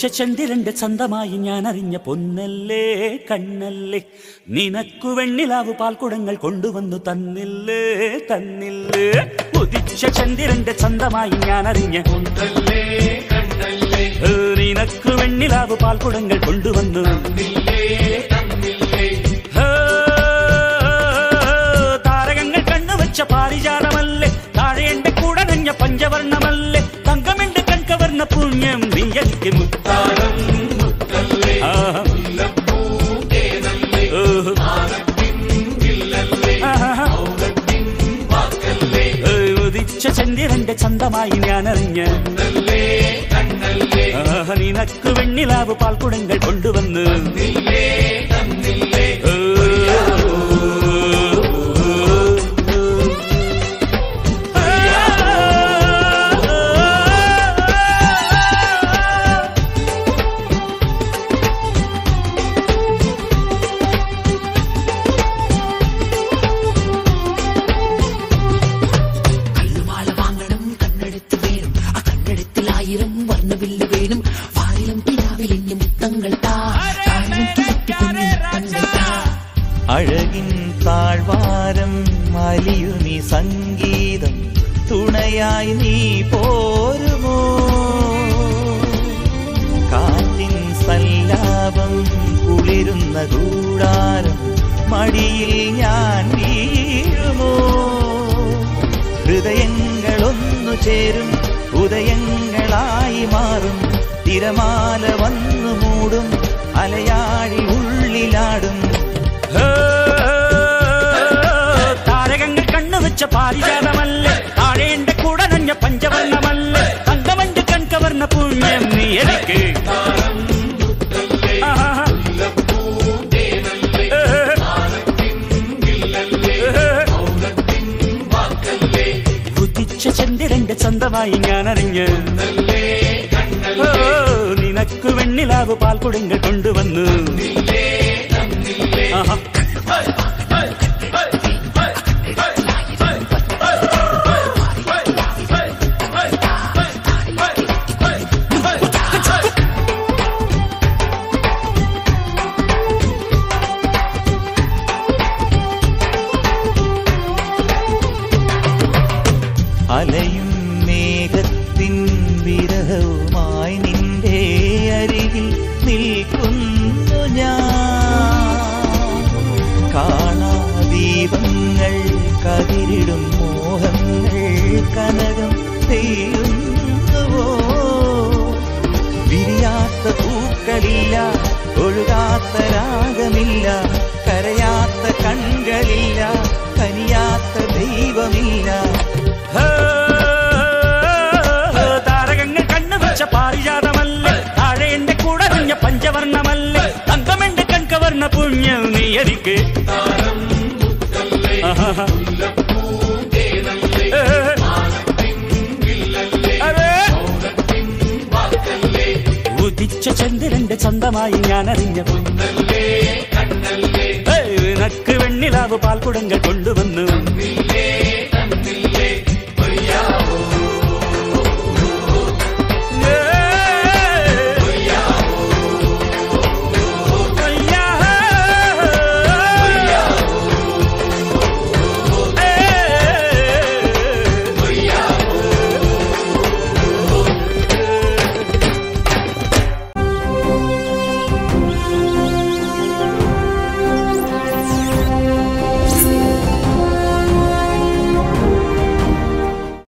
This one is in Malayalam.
ഉദിച്ച ചന്ദ്രന്റെ ചന്തമായി ഞാൻ അറിഞ്ഞ പൊന്നല്ലേ കണ്ണല്ലേ നിനക്കു വെണ്ണിലാവ് പാൽക്കുടങ്ങൾ കൊണ്ടുവന്നു തന്നില്ലേ തന്നില്ലേ ഉദിച്ച ചന്ദ്രന്റെ ചന്തമായി ഞാൻ അറിഞ്ഞ പൊന്നല്ലേ കണ്ണല്ലേ ഏ, നിനക്ക് വെണ്ണിലാവ് പാൽക്കുടങ്ങൾ കൊണ്ടുവന്നു തന്നില്ലേ തന്നില്ലേ ഏ, താരകങ്ങൾ കണ്ണുവച്ച പാരിജാതമല്ലേ താഴെ എന്റെ കൂടെ നഞ്ഞ പഞ്ചവർണ്ണമല്ലേ തങ്കമെന്റെ കൺകവർണ്ണ പുണ്യം നീ എനിക്ക് മുത്താരം മുത്തല്ലേ ആഹാ. മുല്ലപ്പൂ തേനല്ലേ ഓഹോ. മാനത്തിൻ വില്ലല്ലേ ആഹാ. മൗനത്തിൻ വാക്കല്ലേ ഏ, ഉദിച്ച ചന്ദ്രന്റെ ചന്തമായി ഞാൻ അറിഞ്ഞ പൊന്നല്ലേ കണ്ണല്ലേ ആഹ്, നിനക്ക് വെണ്ണിലാവ് പാൽക്കുടങ്ങൾ കൊണ്ടുവന്ന് തന്നില്ലേ തന്നില്ലേ ഏ, കല്ലുമാല വാങ്ങണം കണ്ണെടുത്ത് വേണം ആ കണ്ണെടുത്തിൽ ആയിരം വർണ്ണവില്ല് വേണം വാരിലും കിനാവിലിഞ്ഞ മുത്തങ്ങൾ താ താഴിലും കിഴക്കി പൊന്നു മുത്തങ്ങൾ താ അഴകിൻ താഴ്വാരം അലിയുമി സംഗീതം തുണയായി നീ പോരുമോ കാറ്റിൻ സല്ലാപം കുളിരുന്ന കൂടാരം മടിയിൽ ഞാൻ വീഴുമോ ഹൃദയങ്ങളൊന്നു ചേരും ഉദയങ്ങളായി മാറും തിരമാല വന്നു മൂടും അലയാഴി ഉള്ളിലാടും ഏ, താരകങ്ങൾ കണ്ണുവച്ച പാരിജാതമല്ലേ താഴെ എന്റെ കൂടെ നഞ്ഞ പഞ്ചവർണ്ണമല്ലേ തങ്കമഞ്ച് കൺകവർണ്ണ പുണ്യം നീ എനിക്ക് താരം മുത്തല്ലേ ആഹാ. മുല്ലപ്പൂ തേനല്ലേ ഏ, മാനത്തിൻ വില്ലല്ലേ ഏ, മൗനത്തിൻ വാക്കല്ലേ ഉദിച്ച ചന്ദ്രന്റെ ചന്തമായി ഞാൻ അറിഞ്ഞ് പൊന്നല്ലേ കണ്ണല്ലേ ഓ, നിനക്ക് വെണ്ണിലാവ് പാൽക്കുടങ്ങൾ കൊണ്ടുവന്നു തന്നില്ലേ തന്നില്ലേ ആഹാ. അലയും മേഘത്തിൻ വിരഹവുമായി നിന്റെ അരികിൽ നിൽക്കുന്നു ഞാൻ കാണാ ദീപങ്ങൾ കതിരിടും മോഹങ്ങൾ കനകം ചെയ്യുന്നുവോ വിരിയാത്ത പൂക്കളില്ല ഒഴുകാത്ത രാഗമില്ല കരയാത്ത കൺകളില്ല കനിയാത്ത ദൈവമില്ല ഏ, താരകങ്ങൾ കണ്ണുവച്ച പാരിജാതമല്ലേ താഴെ എന്റെ കൂടെ നഞ്ഞ പഞ്ചവർണ്ണമല്ലേ തങ്കമെന്റെ കൺകവർണ്ണ പുണ്യം നീ എനിക്ക് താരം മുത്തല്ലേ ആഹാ. മുല്ലപ്പൂ തേനല്ലേ ഏ, മാനത്തിൻ വില്ലല്ലേ അതെ. മൗനത്തിൻ വാക്കല്ലേ ഉദിച്ച ചന്ദ്രന്റെ ചന്തമായി ഞാൻ അറിഞ്ഞ പൊന്നല്ലേ കണ്ണല്ലേ നക്ക് വെണ്ണിലാവ് പാൽക്കുടങ്ങൾ കൊണ്ടുവന്നു